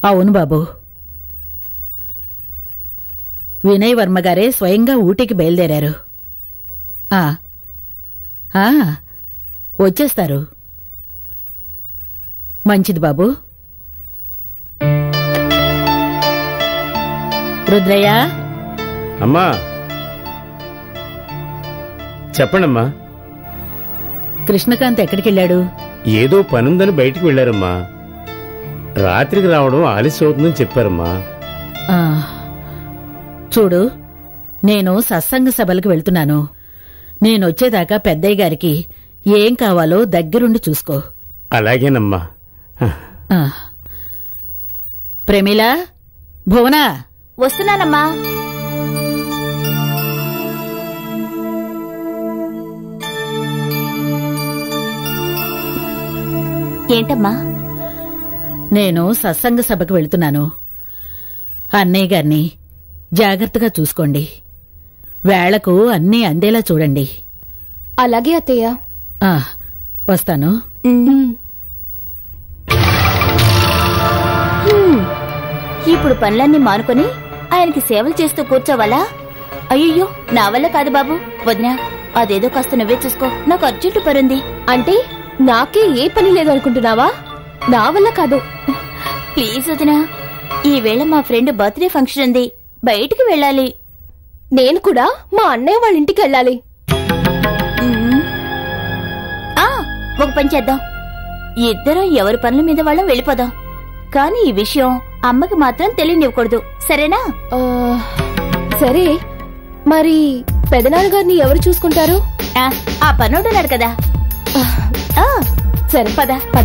అవును బాబు వినయ్ వర్మ గారే స్వయంగా ఊటీకి బయలుదేరారు ఆ, ఆ, వచ్చేస్తారు మంచిది బాబు రుద్రయ్య అమ్మా చెప్పండమ్మా కృష్ణకాంత్ ఎక్కడికెళ్ళాడు ఏదో పనుందని బయటికి వెళ్ళారమ్మా రాత్రికి రావడం ఆలస్యం అవుతుందని చెప్పారమ్మా ఆ, చూడు నేను సత్సంగ సభలకు వెళ్తున్నాను నేనొచ్చేదాకా పెద్దయ్య గారికి ఏం కావాలో దగ్గరుండి చూసుకో అలాగేనమ్మా ఆ. ప్రమీల భువనా వస్తున్నానమ్మా ఏంటమ్మా నేను సత్సంగ సభకు వెళ్తున్నాను అన్నయ్య గారిని జాగ్రత్తగా చూసుకోండి వేళకు అన్నీ అందేలా చూడండి అలాగే అత్తయ్య ఆ, వస్తాను ఇప్పుడు పనులన్నీ మానుకొని ఆయనకి సేవలు చేస్తూ కూర్చోవాలా అయ్యయ్యో నా వల్ల కాదు బాబు వదినా అదేదో కాస్త నువ్వే చూసుకో నాకు అర్జెంటు పరుంది అంటే నాకే ఏ పని లేదు అనుకుంటున్నావా నా వల్ల కాదు ప్లీజ్ వదినా ఈ వేళ మా ఫ్రెండ్ బర్త్డే ఫంక్షన్ ఉంది బయటికి వెళ్ళాలి నేను కూడా మా అన్నయ్య వాళ్ళ ఇంటికి వెళ్ళాలి ఆ ఒక పని చేద్దాం ఇద్దరం ఎవరి పనుల మీద వాళ్ళం వెళ్ళిపోదాం కానీ ఈ విషయం అమ్మకి మాత్రం తెలియనివ్వకూడదు సరేనా ఆ, సరే మరి పెదనాన్నగారిని ఎవరు చూసుకుంటారు ఆ, ఆ పనోడున్నాడు కదా ఆ, సరే పద పద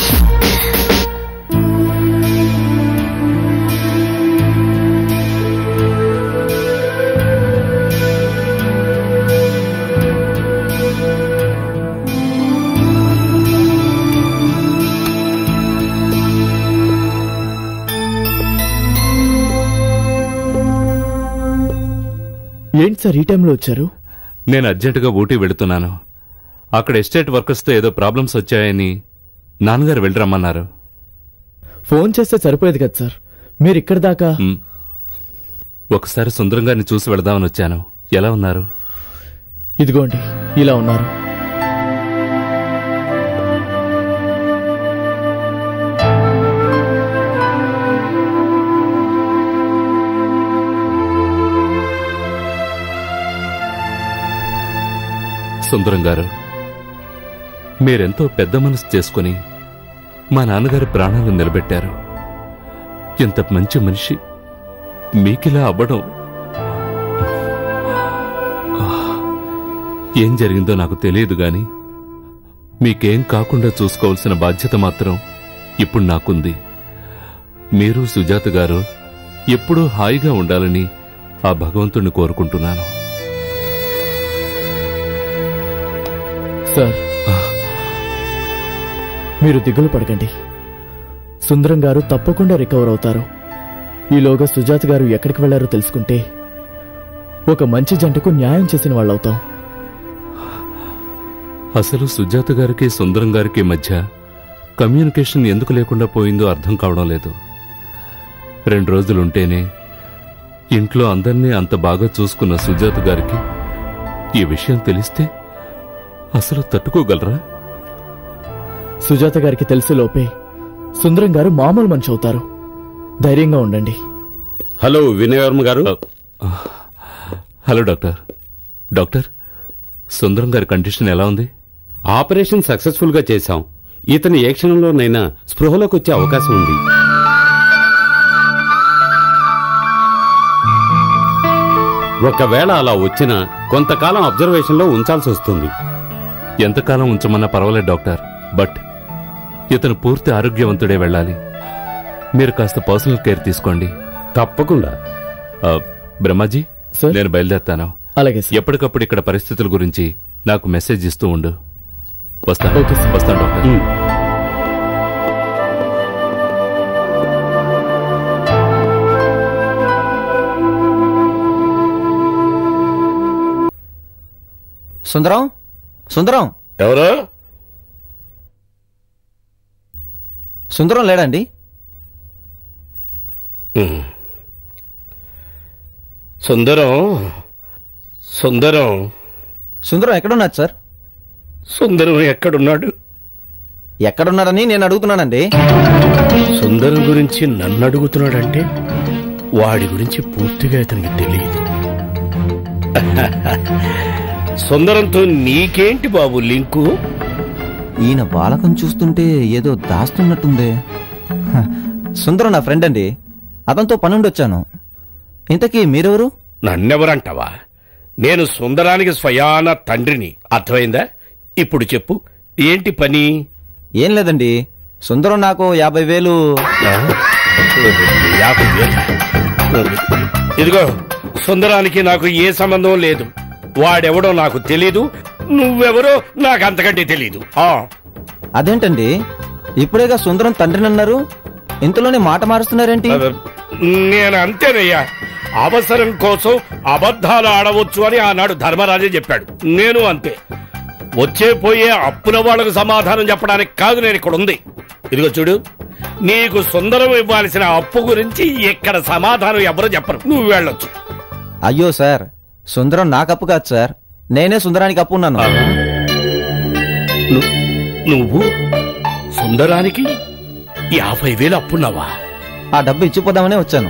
ఏంటి సార్ ఈ టైంలో వచ్చారు నేను అర్జెంటుగా ఊటీ వెళుతున్నాను అక్కడ ఎస్టేట్ వర్కర్స్తో ఏదో ప్రాబ్లమ్స్ వచ్చాయని నాన్నగారు వెళ్ళి రమ్మన్నారు ఫోన్ చేస్తే సరిపోయేది కదా సార్ మీరు ఇక్కడి దాకా మ్. ఒకసారి సుందరం గారిని చూసి వెళదామని వచ్చాను ఎలా ఉన్నారు ఇదిగోండి ఇలా ఉన్నారు సుందరం గారు మీరెంతో పెద్ద మనసు చేసుకుని మా నాన్నగారి ప్రాణాలను నిలబెట్టారు ఇంత మంచి మనిషి మీకిలా అవ్వడం ఏం జరిగిందో నాకు తెలియదు గాని మీకేం కాకుండా చూసుకోవాల్సిన బాధ్యత మాత్రం ఇప్పుడు నాకుంది మీరు సుజాత గారు ఎప్పుడూ హాయిగా ఉండాలని ఆ భగవంతుణ్ణి కోరుకుంటున్నాను సార్ మీరు దిగులు పడకండి సుందరం గారు తప్పకుండా రికవర్ అవుతారు ఈలోగా సుజాత గారు ఎక్కడికి వెళ్లారో తెలుసుకుంటే ఒక మంచి జంటకు న్యాయం చేసిన వాళ్ళవుతాం అసలు సుజాత గారికి సుందరం గారికి మధ్య కమ్యూనికేషన్ ఎందుకు లేకుండా పోయిందో అర్థం కావడం లేదు రెండు రోజులుంటేనే ఇంట్లో అందర్నీ అంత బాగా చూసుకున్న సుజాత గారికి ఈ విషయం తెలిస్తే అసలు తట్టుకోగలరా సుజాత గారికి తెలిసే లోపే సుందరం గారు మామూలు మనిషి అవుతారు ధైర్యంగా ఉండండి హలో వినయవర్మ గారు హలో డాక్టర్ డాక్టర్ సుందరం గారి కండిషన్ ఎలా ఉంది ఆపరేషన్ సక్సెస్ఫుల్ గా చేశాం ఇతని ఏ క్షణంలోనైనా స్పృహలోకి వచ్చే అవకాశం ఉంది ఒకవేళ అలా వచ్చినా కొంతకాలం అబ్జర్వేషన్ లో ఉంచాల్సి వస్తుంది ఎంతకాలం ఉంచమన్నా పర్వాలేదు డాక్టర్ బట్ ఇతను పూర్తి ఆరోగ్యవంతుడే వెళ్ళాలి మీరు కాస్త పర్సనల్ కేర్ తీసుకోండి తప్పకుండా ఆ, బ్రహ్మాజీ సార్? నేను బయలుదేరుతాను అలాగే సార్ ఎప్పటికప్పుడు ఇక్కడ పరిస్థితుల గురించి నాకు మెసేజ్ ఇస్తూ ఉండు వస్తాను ఓకే సార్. వస్తాను డాక్టర్ ఉమ్. సుందరం సుందరం ఎవరు సుందరం లేడండి ఉమ్. సుందరం సుందరం సుందరం ఎక్కడున్నారు సార్ సుందరం ఎక్కడున్నాడు ఎక్కడున్నారని నేను అడుగుతున్నానండి సుందరం గురించి నన్ను అడుగుతున్నాడంటే వాడి గురించి పూర్తిగా ఇతనికి తెలియదు సుందరంతో నీకేంటి బాబు లింకు ఈయన బాలకం చూస్తుంటే ఏదో దాస్తున్నట్టుందే హ, సుందరం నా ఫ్రెండ్ అండి అతనితో పనుండి వచ్చాను ఇంతకీ మీరెవరు నన్నెవరంటావా నేను సుందరానికి స్వయాన తండ్రిని అర్థమైందా ఇప్పుడు చెప్పు ఏంటి పని ఏం లేదండి సుందరం నాకు యాభై వేలు ఆ? యాభై వేలు. ఇదిగో సుందరానికి నాకు ఏ సంబంధం లేదు వాడెవడో నాకు తెలీదు నువ్వెవరో నాకు అంతకంటే తెలీదు ఆ అదేంటండి ఇప్పుడేగా సుందరం తండ్రినన్నారు ఇంతలోనే మాట మారుస్తున్నారేంటి నేను అంతేనయ్యా అవసరం కోసం అబద్ధాలు ఆడవచ్చు అని ఆనాడు ధర్మరాజే చెప్పాడు నేను అంతే వచ్చే పోయే అప్పుల వాళ్లకు సమాధానం చెప్పడానికి కాదు నేను ఇక్కడ ఉంది ఇదిగో చూడు నీకు సుందరం ఇవ్వాల్సిన అప్పు గురించి ఇక్కడ సమాధానం ఎవరు చెప్పరు నువ్వు వెళ్ళొచ్చు అయ్యో సార్ సుందరం నాకు అప్పు కాదు సార్ నేనే సుందరానికి అప్పు ఉన్నాను ను- నువ్వు సుందరానికి యాభై వేలు అప్పున్నావా ఆ డబ్బు ఇచ్చిపోదామనే వచ్చాను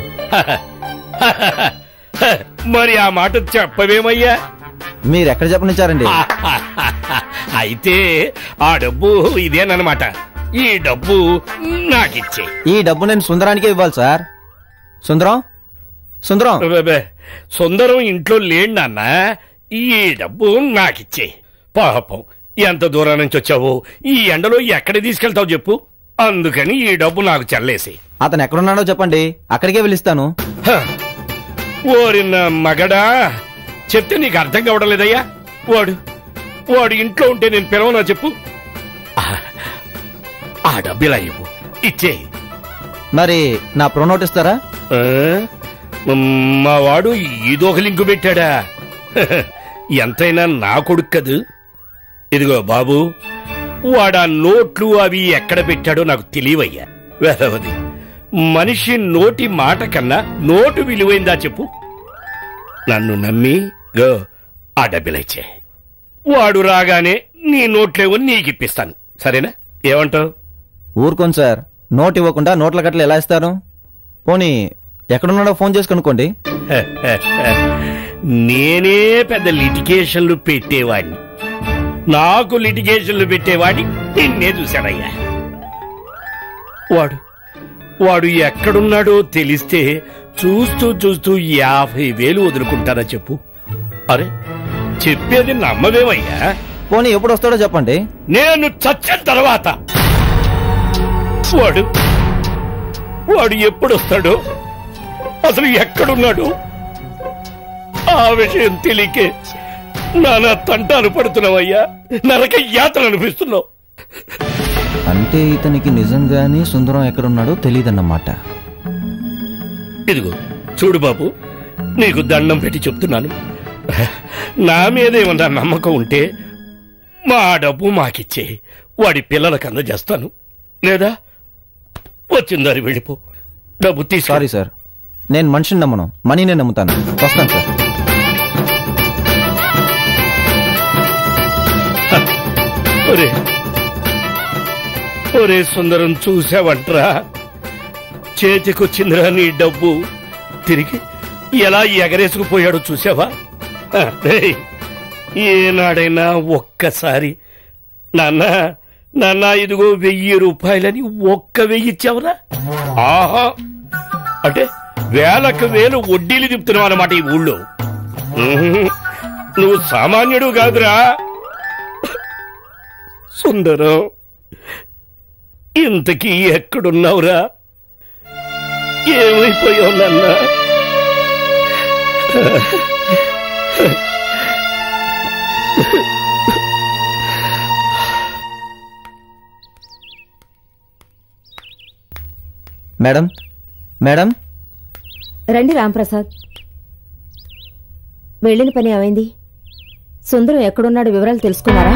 మరి ఆ మాట చెప్పవేమయ్యా మీరు ఎక్కడ చెప్పనిచ్చారండి అయితే ఆ డబ్బు ఇదేనమాట ఈ డబ్బు నాకిచ్చే ఈ డబ్బు నేను సుందరానికే ఇవ్వాలి సార్ సుందరం సుందరం సుందరం ఇంట్లో లేండి నాన్న ఈ డబ్బు నాకిచ్చే పాపం ఎంత దూరం నుంచి వచ్చావు ఈ ఎండలో ఎక్కడ తీసుకెళ్తావు చెప్పు అందుకని ఈ డబ్బు నాకు చెల్లేసి అతను ఎక్కడున్నాడో చెప్పండి అక్కడికే పిలుస్తాను ఓరిన మగడా చెప్తే నీకు అర్థం కావడం లేదయ్యా వాడు వాడు ఇంట్లో ఉంటే నేను పిలవనా చెప్పు ఆ, ఆ డబ్బు ఇలా ఇవ్వు ఇచ్చే మరి నా ప్రొనోట్ ఇస్తారా మా వాడు ఇదొక లింకు పెట్టాడా ఎంతైనా నా కొడుకు కదూ ఇదిగో బాబు వాడా నోట్లు అవి ఎక్కడ పెట్టాడో నాకు తెలియవయ్యా వేదవది మనిషి నోటి మాట కన్నా నోటు విలువైందా చెప్పు నన్ను నమ్మి గో ఆ డబ్బులిచ్చే వాడు రాగానే నీ నోట్లేవో నీకిప్పిస్తాను సరేనా ఏమంటావు ఊరుకోండి సార్ నోట్ ఇవ్వకుండా నోట్ల కట్టలు ఎలా ఇస్తారు పోనీ ఎక్కడున్నాడో ఫోన్ చేసి కనుక్కోండి నేనే పెద్ద లిటిగేషన్లు పెట్టేవాడిని నాకు లిటిగేషన్లు పెట్టేవాడిని నిన్నే చూశానయ్యా వాడు వాడు ఎక్కడున్నాడో తెలిస్తే చూస్తూ చూస్తూ యాభై వేలు వదులుకుంటారా చెప్పు అరే చెప్పేది నమ్మవేమయ్యా పోనీ ఎప్పుడు వస్తాడో చెప్పండి నేను చచ్చిన తర్వాత వాడు వాడు ఎప్పుడొస్తాడో అసలు ఎక్కడున్నాడు ఆ విషయం తెలియకే నానా తంటాలు పడుతున్నావయ్యా నరక యాత్ర అనిపిస్తున్నావు అంటే ఇతనికి నిజంగానే సుందరం ఎక్కడున్నాడో తెలియదన్నమాట ఇదిగో చూడు బాబు నీకు దండం పెట్టి చెప్తున్నాను నా మీద ఏమన్నా నమ్మకం ఉంటే మా డబ్బు మాకిచ్చే వాడి పిల్లలకు అందజేస్తాను లేదా వచ్చిందారి వెళ్ళిపో డబ్బు తీసుకో సారీ సార్ నేను మనిషిని నమ్మను మనీనే నమ్ముతాను వస్తాను సార్ ఒరే ఒరే సుందరం చూసావంట్రా చేతికొచ్చిందిరా నీ డబ్బు తిరిగి ఎలా ఎగరేసుకుపోయాడో చూసావా హ, రేయ్, ఏనాడైనా ఒక్కసారి నాన్న నాన్న ఇదిగో వెయ్యి రూపాయలని ఒక్క వెయ్యి ఇచ్చావురా ఆహా అంటే వేలకు వేలు వడ్డీలు తిప్పుతున్నావు అన్నమాట ఈ ఊళ్ళో ఉహుం, నువ్వు సామాన్యుడు కాదురా సుందరం ఇంతకీ ఎక్కడున్నావురా ఏమైపోయావు నాన్న మేడం మేడం రండి రాంప్రసాద్ వెళ్ళిన పని ఏమైంది సుందరం ఎక్కడున్నాడు వివరాలు తెలుసుకున్నారా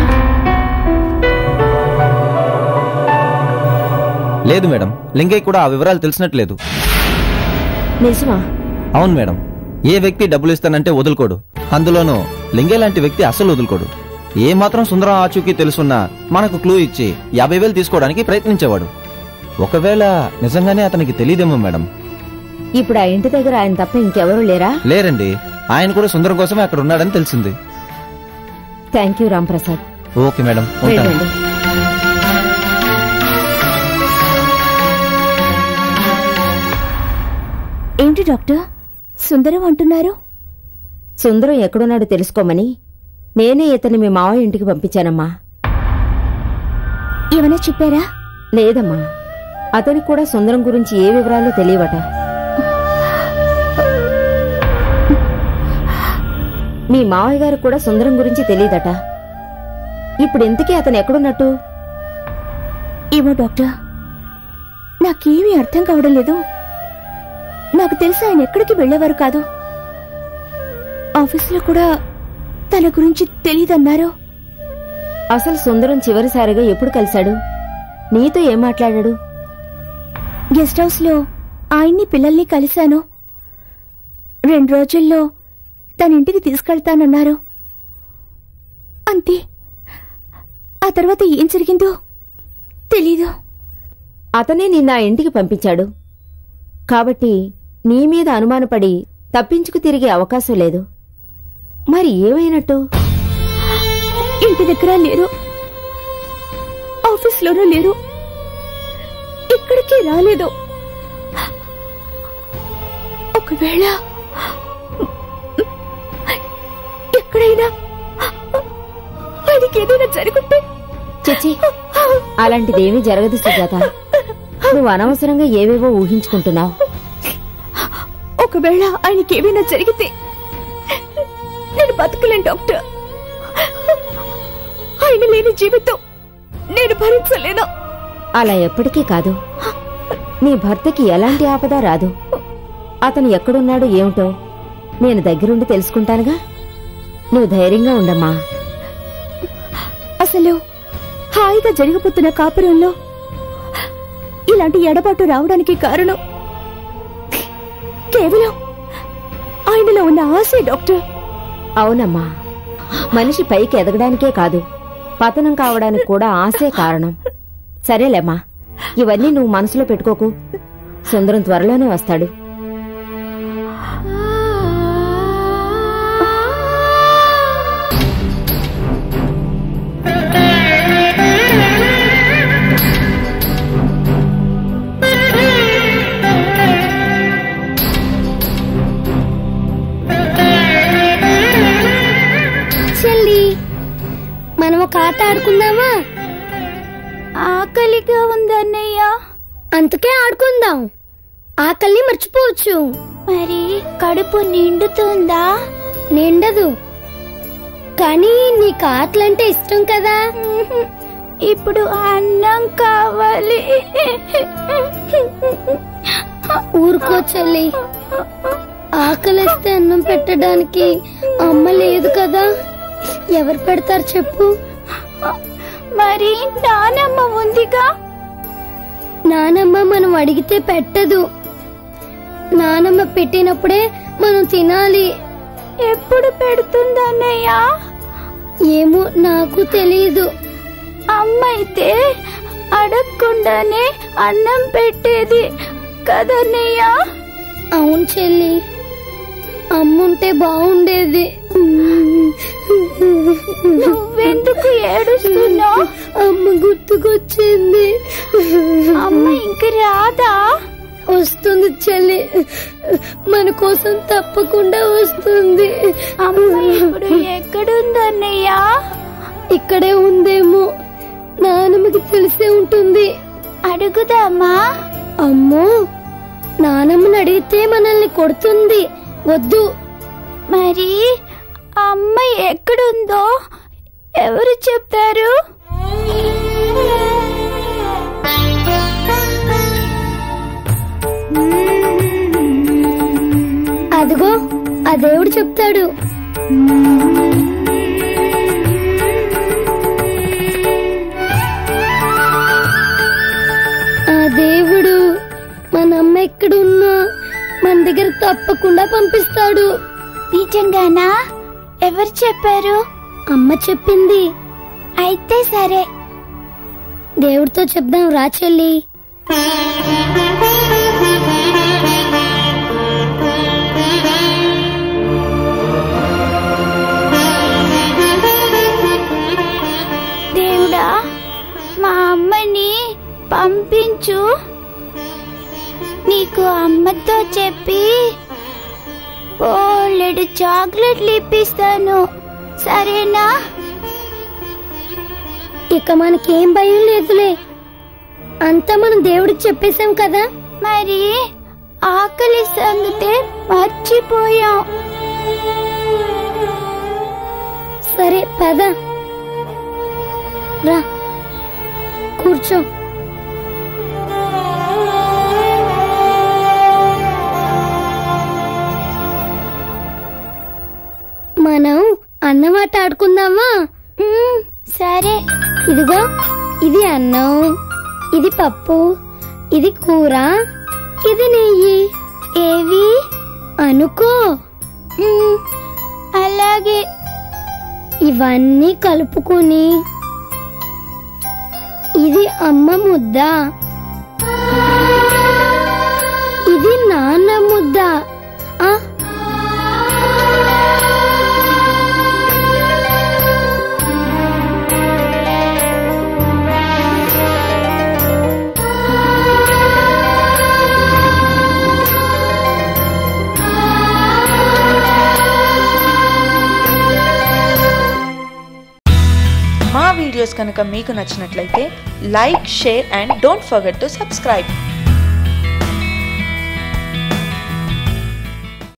లేదు మేడం లింగయ్య కూడా ఆ వివరాలు తెలిసినట్లేదు నిజమా అవును మేడం ఏ వ్యక్తి డబ్బులు ఇస్తానంటే వదులుకోడు అందులోనూ లింగే లాంటి వ్యక్తి అస్సలు వదులుకోడు ఏ మాత్రం సుందరం ఆచూకీ తెలుసున్నా మనకు క్లూ ఇచ్చి యాభై వేలు తీసుకోవడానికి ప్రయత్నించేవాడు ఒకవేళ నిజంగానే అతనికి తెలియదేమో మేడం ఇప్పుడు ఆ ఇంటి దగ్గర ఆయన తప్ప ఇంకెవరూ లేరా లేరండి ఆయన కూడా సుందరం కోసమే అక్కడ ఉన్నాడని తెలిసింది thank you Ramprasad okay madam ఉంటాను వెళ్ళండి ఏంటి డాక్టర్ సుందరం అంటున్నారు సుందరం ఎక్కడున్నాడో తెలుసుకోమని నేనే ఇతన్ని మీ మావయ్య ఇంటికి పంపించానమ్మా ఏమైనా చెప్పారా లేదమ్మా అతనికి కూడా సుందరం గురించి ఏ వివరాలు తెలియవట మీ మావయ్య గారు కూడా సుందరం గురించి తెలియదట ఇప్పుడు ఇంతకీ అతను ఎక్కడున్నట్టు ఏమో డాక్టర్ నాకేమీ అర్థం కావడం లేదు నాకు తెలిసి ఆయన ఎక్కడికి వెళ్ళేవారు కాదు ఆఫీసులో కూడా తన గురించి తెలియదన్నారు అసలు సుందరం చివరిసారిగా ఎప్పుడు కలిశాడు నీతో ఏం మాట్లాడాడు గెస్ట్ హౌస్ లో ఆయన్ని పిల్లల్ని కలిశాను రెండు రోజుల్లో తన ఇంటికి తీసుకెళ్తానన్నారు అంతే ఆ తర్వాత ఏం జరిగిందో తెలీదు అతనే నిన్న ఆ ఇంటికి పంపించాడు కాబట్టి నీ మీద అనుమానపడి తప్పించుకు తిరిగే అవకాశం లేదు మరి ఏమైనట్టు ఇంటి దగ్గర లేరు ఆఫీస్లోనూ లేరు ఇక్కడికి రాలేదు ఒకవేళ ఎక్కడైనా ఆయనకి ఏదైనా జరుగుంటే చిచి అలాంటిదేమీ జరగదు సుజాత నువ్వు అనవసరంగా ఏవేవో ఊహించుకుంటున్నావు ఒకవేళ ఆయనకి ఏమైనా జరిగితే నేను బతకలేను డాక్టర్ ఆయన లేని జీవితం నేను భరించలేను అలా ఎప్పటికీ కాదు నీ భర్తకి ఎలాంటి ఆపద రాదు అతను ఎక్కడున్నాడో ఏమిటో నేను దగ్గరుండి తెలుసుకుంటానుగా నువ్వు ధైర్యంగా ఉండమ్మా అసలు హాయిగా జరిగిపోతున్న కాపురంలో ఇలాంటి ఎడబాటు రావడానికి కారణం కేవలం ఆయనలో ఉన్న ఆశే డాక్టర్ అవునమ్మా మనిషి పైకి ఎదగడానికే కాదు పతనం కావడానికి కూడా ఆశే కారణం సరేలేమ్మా ఇవన్నీ నువ్వు మనసులో పెట్టుకోకు సుందరం త్వరలోనే వస్తాడు చెల్లి మనం ఒక ఆట ఆడుకుందామా ఆకలిగా ఉందన్నయ్య అందుకే ఆడుకుందాం ఆకలిని మర్చిపోవచ్చు మరి కడుపు నిండుతుందా నిండదు కానీ నీకు ఆటలంటే ఇష్టం కదా ఇప్పుడు అన్నం కావాలి ఊరుకో చెల్లి ఆకలిస్తే అన్నం పెట్టడానికి అమ్మ లేదు కదా ఎవరు పెడతారు చెప్పు మరి నానమ్మ ఉందిగా నానమ్మ మనం అడిగితే పెట్టదు నానమ్మ పెట్టినప్పుడే మనం తినాలి ఎప్పుడు పెడుతుందన్నయ్య ఏమో నాకు తెలియదు అమ్మ అయితే అడగకుండానే అన్నం పెట్టేది కదన్నయ్య అవును చెల్లి అమ్ముంటే బాగుండేది నువ్వెందుకు ఏడుస్తున్నావు అమ్మ గుర్తుకొచ్చింది అమ్మ ఇంక రాదా వస్తుంది చెల్లి మన కోసం తప్పకుండా వస్తుంది అమ్మ ఇప్పుడు ఎక్కడుందన్నయ్య ఇక్కడే ఉందేమో నానమ్మకి తెలిసే ఉంటుంది అడుగుదామా అమ్మో నానమ్మని అడిగితే మనల్ని కొడుతుంది వద్దు మరి అమ్మ ఎక్కడుందో ఎవరు చెప్తారు అదిగో ఆ దేవుడు చెప్తాడు ఆ దేవుడు మన అమ్మ ఎక్కడున్నా మన మన దగ్గర తప్పకుండా పంపిస్తాడు నిజంగానా ఎవరు చెప్పారు అమ్మ చెప్పింది అయితే సరే దేవుడితో చెప్దాం రా చెల్లి దేవుడా మా అమ్మని పంపించు నీకు అమ్మతో చెప్పి బోలెడు చాక్లెట్లు ఇప్పిస్తాను సరేనా ఇక మనకేం భయం లేదులే అంతా మనం దేవుడికి చెప్పేశాం కదా మరి ఆకలి సంగతే మర్చిపోయాం సరే పద రా కూర్చో మనం అన్నమాట ఆడుకుందామా మ్మ్, సరే ఇదిగో ఇది అన్నం ఇది పప్పు ఇది కూర ఇది నెయ్యి ఏవి అనుకో మ్మ్, అలాగే ఇవన్నీ కలుపుకుని ఇది అమ్మ ముద్ద ఇది నాన్న ముద్ద ఆ మా వీడియోస్ కనుక మీకు నచ్చినట్లయితే like share and don't forget to subscribe